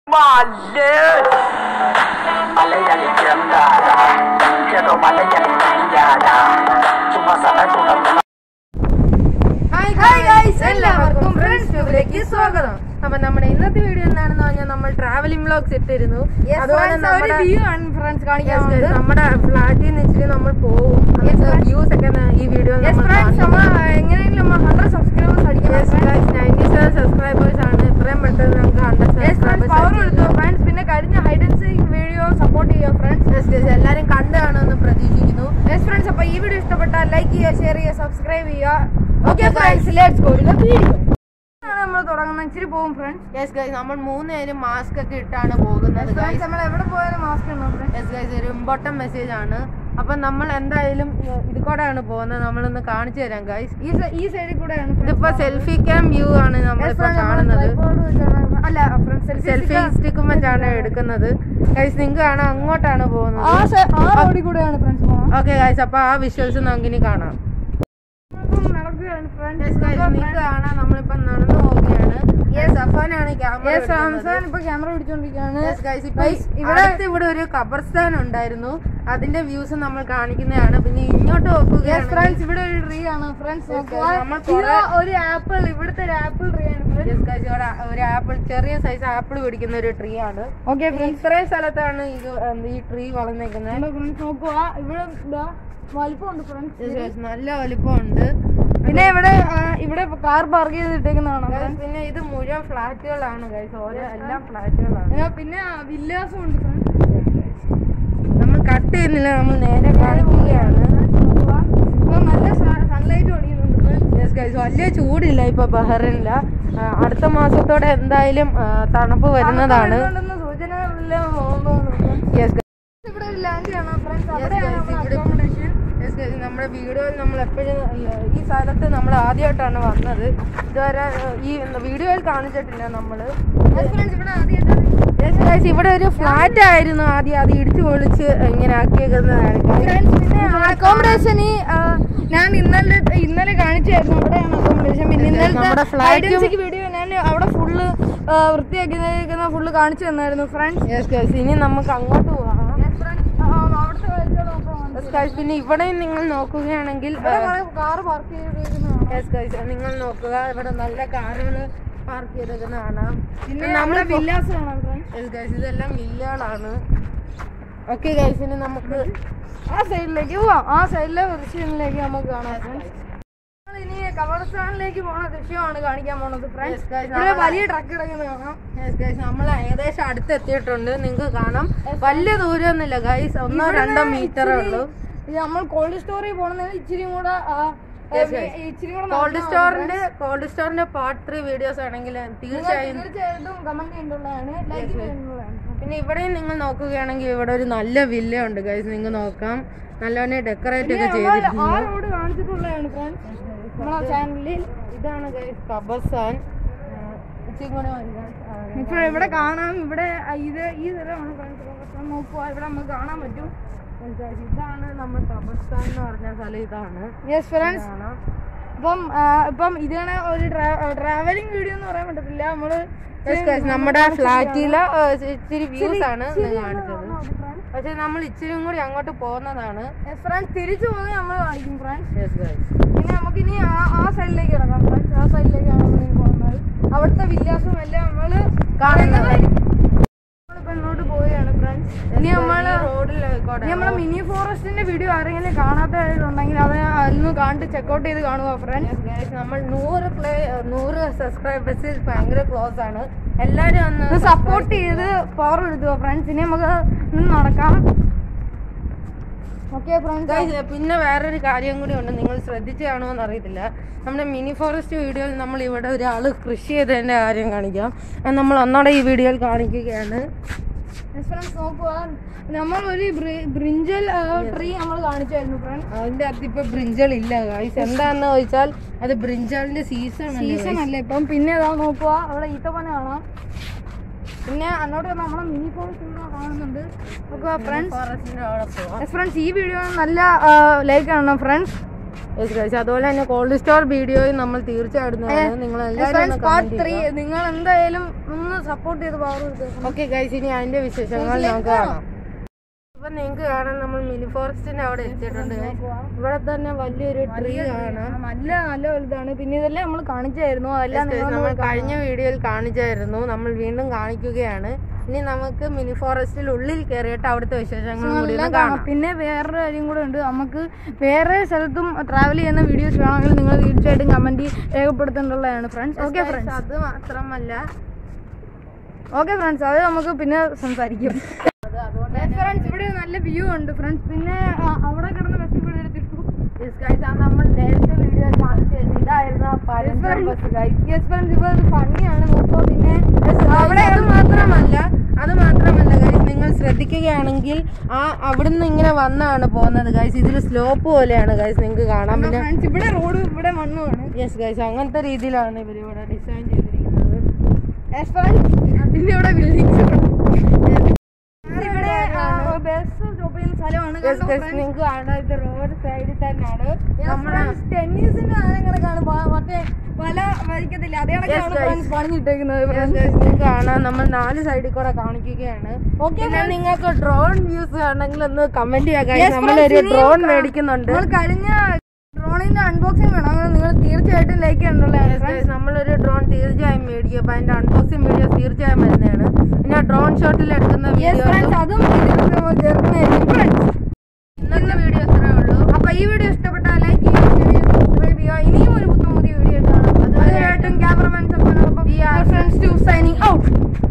Mallet! മലയടിക്കണ്ടാടാ ചെറു മലയടിക്കണ്ടാടാ ചുമ സഹകുണ ഹായ് ഹായ് ഗൈസ് എല്ലാവർക്കും ഫ്രണ്ട്സ് ട്യൂബിലേക്ക് സ്വാഗതം അപ്പൊ നമ്മുടെ ഇന്നത്തെ വീഡിയോ എന്താണെന്ന് പറഞ്ഞാൽ നമ്മൾ ട്രാവലിംഗ് വ്ലോഗ്സ് ഇട്ടിരുന്നു അതുപോലെ നമ്മുടെ ഫ്രണ്ട്സ് കാണിക്കാൻ Yes, guys, വന്നത്. നമ്മുടെ ഫ്ലാറ്റിൽ നിന്ന് ഇച്ചിരി നമ്മൾ പോകും വ്യൂസ് ഒക്കെ ന- ഈ വീഡിയോ Yes, friends, നമ്മ എങ്ങനെയെങ്കിലും നമ്മ 100 subscribers അടിക്കണം, friends. സബ്സ്ക്രൈബേഴ്സ് ആണ് ഇത്രയും പെട്ടെന്ന് നമുക്ക് ഹൺഡ്രഡ് Yes, friends, power കൊടുത്തു, friends. പിന്നെ കഴിഞ്ഞ hide and seek video support ചെയ്യുക ഫ്രണ്ട്സ് എല്ലാരും കണ്ടു കാണുമെന്ന് പ്രതീക്ഷിക്കുന്നു യെസ് ഫ്രണ്ട്സ് അപ്പൊ ഈ വീഡിയോ ഇഷ്ടപ്പെട്ടാൽ ലൈക്ക് ചെയ്യുക ഷെയർ ചെയ്യുക സബ്സ്ക്രൈബ് ചെയ്യുക okay Okay, friends let's go to video നമ്മൾ തുടങ്ങുന്നത് ഇച്ചിരി പോകും ഫ്രണ്ട്സ് യെസ് ഗൈസ് നമ്മൾ മൂന്ന് പേരും മാസ്ക് ഒക്കെ ഇട്ടാണ് പോകുന്നത് ഗൈസ് നമ്മൾ എവിടെ പോയാലും മാസ്ക് ഉണ്ടോ ഫ്രണ്ട്സ് യെസ് ഗൈസ് ഒരു ഇമ്പോർട്ടന്റ് മെസ്സേജ് ആണ് അപ്പൊ നമ്മൾ എന്തായാലും ഏർ, ഇത് കൂടെയാണ് പോകുന്നത് നമ്മളൊന്ന് കാണിച്ചു തരാം ഗൈസ് ഈ സ- ഈ സൈഡിൽ കൂടെയാണ് friends ഇതിപ്പോ പോകുന്നത്. സെൽഫി ക്യാം വ്യൂ ആണ് Yes, നമ്മളിപ്പോ friends, നമ്മൾ കാണുന്നത് tripod വെച്ചാണ് അല്ല ഫ്രണ്ട്സ് സെൽഫി സ്റ്റിക്കും വെച്ചാണ് എടുക്കുന്നത് ഗൈസ് നിങ്ങൾക്ക് കാണാം അങ്ങോട്ടാണ് ആ പോകുന്നത് സ- ആ റോഡിൽ കൂടെയാണ് ഫ്രണ്ട്സ് പോകുന്നത് ഓക്കെ ഗൈസ് അപ്പൊ ആ വിഷ്വൽസ് നമുക്ക് ഇനി കാണാം അപ്പം നടക്കുകയാണ് ഫ്രണ്ട്സ് യെസ് ഗൈസ് നിങ്ങൾക്ക് കാണാം നമ്മളിപ്പോ നടന്നു പോവുകയാണ് യെസ് അഫാനാണ് ക്യാമറ യെസ് റംസാൻ ഇപ്പൊ ക്യാമറ പിടിച്ചോണ്ടിരിക്കുകയാണ് Yes, guys, ഇപ്പൊ Guys, ഇവിടെ ഇവിടെ ഇവിടെ ഒരു ഖബർസ്ഥാൻ ഉണ്ടായിരുന്നു അതിന്റെ വ്യൂസ് നമ്മൾ കാണിക്കുന്നതാണ് പിന്നെ ഇങ്ങോട്ട് നോക്കുകയാണെങ്കിൽ ഫ്രണ്ട്സ് ഇവിടെ ഒരു ട്രീ ആണ് ഫ്രണ്ട്സ് Yes, guys, നമ്മൾ കുറെ- ഒരു ആപ്പിൾ ഇവിടുത്തെ ഒരു ആപ്പിൾ ട്രീ ആണ് friends. Yes, guys, ഇവിടെ ഒരു ആപ്പിൾ ചെറിയ സൈസ് ആപ്പിൾ പിടിക്കുന്ന ഒരു ട്രീ ആണ് Okay, പിന്നെ ഇത്രയും സ്ഥലത്താണ് ഇത് എന്ത് ഈ ട്രീ വളർന്നേക്കുന്നത് കണ്ടോ friends, നോക്കുക ഇവിടെ ഇതാ വലിപ്പമുണ്ട് ഫ്രണ്ട്സ് Yes, guys, നല്ല വലിപ്പമുണ്ട് പിന്നെ ഇവിടെ ആ, ഇവിടെ കാർ പാർക്ക് ചെയ്തിട്ടേക്കുന്നതാണ് Guys, പിന്നെ ഇത് മുഴുവൻ ഫ്ലാറ്റുകളാണ് ഗൈസ് ഓരോ എല്ലാം ഫ്ലാറ്റുകളാണ് പിന്നെ വില്ലാസും ഉണ്ട് ഫ്രണ്ട്സ് നമ്മൾ കട്ട് ചെയ്യുന്നില്ല നമ്മൾ നേരെ കാണിക്കുകയാണ് ഇപ്പൊ നല്ല സൺലൈറ്റ് ഓടിക്കുന്നുണ്ട് friends. Yes, guys, വലിയ ചൂടില്ല ഇപ്പൊ ബഹറിനില്ല ആ, അടുത്ത മാസത്തോടെ എന്തായാലും ആ, തണുപ്പ് വരുന്നതാണ് വരുന്നുണ്ടെന്ന് സൂചനകളില്ല തോന്നുന്നു friends. Yes, guys. ഇവിടെ ഒരു ലാൻഡ് കാണാം ഫ്രണ്ട്സ് Yes, അവിടെയാണ് guys, നമ്മുടെ ഇവിടെ- accommodation. Yes, guys, നമ്മുടെ വീഡിയോയിൽ നമ്മൾ എപ്പോഴും ഈ സ്ഥലത്ത് നമ്മൾ ആദ്യമായിട്ടാണ് വന്നത് ഇതുവരെ ആ, ഈ വീഡിയോയിൽ കാണിച്ചിട്ടില്ല നമ്മള് Yes, friends, ഇവിടെ ആദ്യമായിട്ടാണ് Yes, guys, ഇവിടെ ഒരു ഫ്ലാറ്റ് ആയിരുന്നു ആദ്യം അത് ഇടിച്ചു പൊളിച്ച് ഇങ്ങനെ ആക്കിയേക്കുന്നതാണ് Friends, പിന്നെ അക്കോമഡേഷൻ ഞാൻ ഇന്നലെ ഇന്നലെ കാണിച്ചായിരുന്നു അവിടെയാണ് അക്കോമഡേഷൻ പിന്നെ നമ്മുടെ flat ഉം- ഇന്നലത്തെ വീഡിയോ ഞാൻ അവിടെ ഫുള്ള് വൃത്തിയാക്കുന്ന ഫുള്ള് കാണിച്ചു തന്നായിരുന്നു ഫ്രണ്ട്സ് യെസ് ഗൈസ് ഇനി നമുക്ക് അങ്ങോട്ട് പോവാം അവിടുത്തെ കാഴ്ചകൾ നോക്കാം Yes, guys, പിന്നെ ഇവിടെയും നിങ്ങൾ നോക്കുകയാണെങ്കിൽ കാർ പാർക്ക് ചെയ്തിരിക്കുന്നതാണ് യെസ് ഗൈസ് നിങ്ങൾ നോക്കുക ഇവിടെ നല്ല കാറുകൾ പാർക്ക് ചെയ്തേക്കുന്ന കാണാം പിന്നെ നമ്മൾ നമ്മുടെ വില്ലാസ് കാണാം ഫ്രണ്ട്സ് യെസ് ഗൈസ് ഇതെല്ലാം വില്ലകളാണ് ഓക്കെ ഗൈസ് ഇനി നമുക്ക് ആ സൈഡിലേക്ക് പോവാം ആ സൈഡിലെ ദൃശ്യങ്ങളിലേക്ക് നമുക്ക് കാണാം ഫ്രണ്ട്സ് ഇനി കബർസ്ഥാനിലേക്ക് പോണ ദൃശ്യമാണ് കാണിക്കാൻ പോണത് Yes, ഫ്രണ്ട്സ് guys, ഇവിടെ നമ്മള് വലിയ ട്രക്ക് കിടക്കുന്നത് കാണാം യെസ് ഗൈസ് നമ്മൾ ഏകദേശം അടുത്തെത്തിയിട്ടുണ്ട് നിങ്ങൾക്ക് കാണാം വലിയ ദൂരമൊന്നുമില്ല ഗൈസ് ഒന്നോ രണ്ടോ മീറ്ററേ ഉള്ളൂ ഇത് നമ്മൾ കോൾഡ് സ്റ്റോറിൽ പോണെന്ന് ഇച്ചിരി കൂടെ ആ, Yes, ഏ, guys. ഇച്ചിരി കൂടെ കോൾഡ് നടക്കണം സ്റ്റോറിന്റെ കോൾഡ് സ്റ്റോറിന്റെ പാർട്ട് ത്രീ വീഡിയോസ് ആണെങ്കിൽ തീർച്ചയായും തീർച്ചയായിട്ടും കമന്റ് ചെയ്യേണ്ടതാണ് ലൈക്ക് ചെയ്യേണ്ടതാണ് പിന്നെ ഇവിടെയും നിങ്ങൾ നോക്കുകയാണെങ്കിൽ ഇവിടെ ഒരു നല്ല വില്ല ഉണ്ട് ഗൈസ് നിങ്ങൾ നോക്കാം നല്ലവണ്ണം ഡെക്കറേറ്റ് ഒക്കെ ആ ചെയ്തിട്ടുണ്ട് റോഡ് കാണിച്ചിട്ടുള്ളതാണ് ഫ്രണ്ട്സ് നമ്മളെ ചാനലിൽ ഇതാണ് ഗൈസ് കബർസാൻ ഇച്ചിരി കൂടെ വലുതാണ്. ആ, ഇപ്പോൾ ഇവിടെ കാണാം ഇവിടെ ആ, ഇത് ഈ സ്ഥലമാണ് ഫ്രണ്ട്സ് നോക്കുക ഇവിടെ നമുക്ക് കാണാൻ പറ്റും Yes, guys, ഇതാണ് നമ്മൾ കബർസ്ഥാൻ എന്ന് പറഞ്ഞ സ്ഥലം ഇതാണ് യെസ് ഫ്രണ്ട്സ് കാണാം ഇപ്പം ആ, ഇപ്പം ഇതാണ് ഒരു ട്രാവലിംഗ് വീഡിയോ എന്ന് പറയാൻ പറ്റത്തില്ല നമ്മള് Yes, guys, നമ്മുടെ ഫ്ലാറ്റിലെ ഇച്ചിരി വ്യൂസ് ആണ് നിങ്ങൾ കാണിച്ചത് പക്ഷെ നമ്മൾ ഇച്ചിരി കൂടി അങ്ങോട്ട് പോകുന്നതാണ് ഫ്രണ്ട്സ് തിരിച്ചു പോകുന്നത് നമ്മൾ കാണിക്കും ഫ്രണ്ട്സ് യെസ് ഗൈസ് പിന്നെ നമുക്ക് ഇനി ആ ആ സൈഡിലേക്ക് കിടക്കാം ഫ്രണ്ട്സ് ആ സൈഡിലേക്കാണ് നമ്മൾ പോകുന്നത് അവിടുത്തെ വില്ലാസും എല്ലാം നമ്മള് കാണുന്നതായിരിക്കും നമ്മളിപ്പോ ഇങ്ങോട്ട് പോവുകയാണ് ഫ്രണ്ട്സ് ഇനി നമ്മള് റോഡിൽ ഇനി നമ്മളെ മിനി ഫോറസ്റ്റിന്റെ വീഡിയോ ആരെങ്കിലും കാണാത്തതായിട്ടുണ്ടെങ്കിൽ അത് അതൊന്ന് കണ്ടിട്ട് ചെക്കൗട്ട് ചെയ്ത് കാണുക ഫ്രണ്ട്സ് Guys, നമ്മൾ നൂറ് പ്ലേ നൂറ് സബ്സ്ക്രൈബേഴ്സ് ഭയങ്കര ക്ലോസ് ആണ് എല്ലാരും ഒന്ന് ഇത് സപ്പോർട്ട് ചെയ്ത് പവർ എടുത്തുക ഫ്രണ്ട്സ് ഇനി നമുക്ക് ഇന്ന് നടക്കാം ഓക്കെ ഫ്രണ്ട്സ് Guys, പിന്നെ വേറൊരു കാര്യം കൂടി ഉണ്ട് നിങ്ങൾ ശ്രദ്ധിച്ചു കാണുമോന്ന് അറിയത്തില്ല നമ്മുടെ മിനി ഫോറസ്റ്റ് വീഡിയോയിൽ നമ്മൾ ഇവിടെ ഒരാൾ കൃഷി ചെയ്തതിന്റെ കാര്യം കാണിക്കാം അത് നമ്മൾ ഒന്നോടെ ഈ വീഡിയോയിൽ കാണിക്കുകയാണ് ഫ്രണ്ട്സ് നോക്കുക നമ്മൾ ഒരു ബ്രിഞ്ചൽ ട്രീ നമ്മൾ കാണിച്ചായിരുന്നു ഫ്രണ്ട്സ് അതിന്റെ അകത്ത് ഇപ്പൊ ബ്രിഞ്ചൽ ഇല്ല ഗൈസ് എന്താന്ന് ചോദിച്ചാൽ അത് ബ്രിഞ്ചലിന്റെ സീസൺ സീസൺ അല്ലേ ഇപ്പം പിന്നെ ഇതാ നോക്കുക അവിടെ ഈത്തപ്പന കാണാം പിന്നെ അങ്ങോട്ട് നമ്മളെ മിനി ഫോറസ്റ്റ് കാണുന്നുണ്ട് നോക്കുക ഫ്രണ്ട്സ് ഫോറസ്റ്റിന്റെ അവിടെ പോവാം ഫ്രണ്ട്സ് ഈ വീഡിയോ നല്ല ലൈക്ക് കാണണം ഫ്രണ്ട്സ് Yes, guys. അതുപോലെ തന്നെ കോൾഡ് സ്റ്റോർ വീഡിയോയും നമ്മൾ തീർച്ചയായിട്ടും നിങ്ങൾ എല്ലാവരും പാർട്ട് ത്രീ നിങ്ങൾ എന്തായാലും ഒന്ന് സപ്പോർട്ട് ചെയ്ത് പവർ കൊടുത്തേക്കണം ഓക്കെ ഗൈസ് ഇനി അതിന്റെ വിശേഷങ്ങൾ നമുക്ക് കാണാം ഇപ്പൊ നിങ്ങൾക്ക് കാണാം നമ്മൾ മിനി ഫോറസ്റ്റിന്റെ അവിടെ എത്തിയിട്ടുണ്ട് guys. ഇവിടെ തന്നെ വലിയൊരു ട്രീ കാണാം നല്ല നല്ല വലുതാണ് പിന്നെ ഇതെല്ലാം നമ്മൾ കാണിച്ചായിരുന്നു അതെല്ലാം Yes, guys, നിങ്ങൾ നമ്മൾ കഴിഞ്ഞ വീഡിയോയിൽ കാണിച്ചായിരുന്നു നമ്മൾ വീണ്ടും കാണിക്കുകയാണ് ഇനി നമുക്ക് മിനി ഫോറസ്റ്റിൽ ഉള്ളിൽ കയറിയിട്ട് അവിടുത്തെ വിശേഷങ്ങൾ കൂടി ഒന്ന് കാണാം പിന്നെ വേറൊരു കാര്യം കൂടെ ഉണ്ട് നമുക്ക് വേറെ സ്ഥലത്തും ട്രാവൽ ചെയ്യുന്ന വീഡിയോസ് വേണമെങ്കിൽ നിങ്ങൾ തീർച്ചയായിട്ടും കമന്റ് രേഖപ്പെടുത്തേണ്ടതാണ് ഫ്രണ്ട്സ് ഓക്കെ Guys, ഫ്രണ്ട്സ് അത് മാത്രമല്ല ഓക്കെ ഫ്രണ്ട്സ് അത് നമുക്ക് പിന്നെ സംസാരിക്കും ഫ്രണ്ട്സ് ഇവിടെ നല്ല വ്യൂ ഉണ്ട് ഫ്രണ്ട്സ് പിന്നെ ആ, അവിടെ കിടന്ന ബസ് ഇവിടെ എടുത്തിട്ടു Yes, guys, ആ നമ്മൾ നേരത്തെ വീഡിയോയിൽ കാണിച്ചിരുന്നു ഇതായിരുന്നു ആ പഴഞ്ചൻ ബസ് ഗൈസ് യെസ് ഫ്രണ്ട്സ് ഇപ്പോൾ അത് ഫണ്ണിയാണ് നോക്കൂ പിന്നെ അവിടെ അത് മാത്രമല്ല അത് മാത്രമല്ല ഗൈസ് നിങ്ങൾ ശ്രദ്ധിക്കുകയാണെങ്കിൽ ആ അവിടുന്ന് ഇങ്ങനെ വന്നാണ് പോകുന്നത് ഗൈസ് ഇതിൽ സ്ലോപ്പ് പോലെയാണ് ഗൈസ് നിങ്ങൾക്ക് കാണാൻ പിന്നെ ഫ്രണ്ട്സ് ഇവിടെ റോഡ് ഇവിടെ മണ്ണുമാണ് യെസ് ഗൈസ് അങ്ങനത്തെ രീതിയിലാണ് ഇവർ ഇവിടെ ഡിസൈൻ ചെയ്തിരിക്കുന്നത് യെസ് ഫ്രണ്ട്സ് പിന്നെ ഇവിടെ ബിൽഡിങ്സ് ഇവിടെ ബസ് സ്റ്റോപ്പ് ചെയ്യുന്ന സ്ഥലമാണ് യെസ് ഗൈസ് നിങ്ങൾക്ക് കാണാം ഇത് റോഡ് സൈഡിൽ തന്നെയാണ് നമ്മുടെ ടെന്നീസിന്റെ സാധനങ്ങളൊക്കെയാണ് പ- മറ്റേ വല വലിക്കത്തില്ല അതേ കണക്കാണ് guys. ഫ്രണ്ട്സ് പണിഞ്ഞിട്ടേക്കുന്നത് Yes, guys, നിങ്ങൾക്ക് കാണാം നമ്മൾ നാല് സൈഡിൽ കൂടെ കാണിക്കുകയാണ് പിന്നെ നിങ്ങൾക്ക് ഡ്രോൺ വ്യൂസ് വേണമെങ്കിൽ ഒന്ന് കമന്റ് ചെയ്യാം guys. Yes, നമ്മളൊരു friends, ഡ്രോൺ ഇനിയും മേടിക്കുന്നുണ്ട് നമ്മൾ കഴിഞ്ഞ ഡ്രോണിന്റെ അൺബോക്സിംഗ് വേണം അങ്ങനെ നിങ്ങൾ തീർച്ചയായിട്ടും ലൈക്ക് ചെയ്യണ്ടല്ലേ Yes, guys, നമ്മളൊരു ഡ്രോൺ തീർച്ചയായും മേടിക്കും അപ്പൊ അതിന്റെ അൺബോക്സിംഗ് വീഡിയോ തീർച്ചയായും വരുന്നതാണ് പിന്നെ ഡ്രോൺ ഷോട്ടിൽ എടുക്കുന്ന യെസ് വീഡിയോ ഫ്രണ്ട്സ് അതും ഇതിൽ ചേർക്കുന്നതായിരിക്കും ഫ്രണ്ട്സ് ഇന്നത്തെ വീഡിയോ ഇത്രേ ഉള്ളൂ അപ്പൊ ഈ വീഡിയോ ഇഷ്ടപ്പെട്ടാൽ ലൈക്ക് ചെയ്യുക സബ്സ്ക്രൈബ് ചെയ്യുക ഇനിയും ഒരു പുത്തൻ പുതിയ വീഡിയോ കാണാം അതുവരെയായിട്ടും cameraman friends to signing out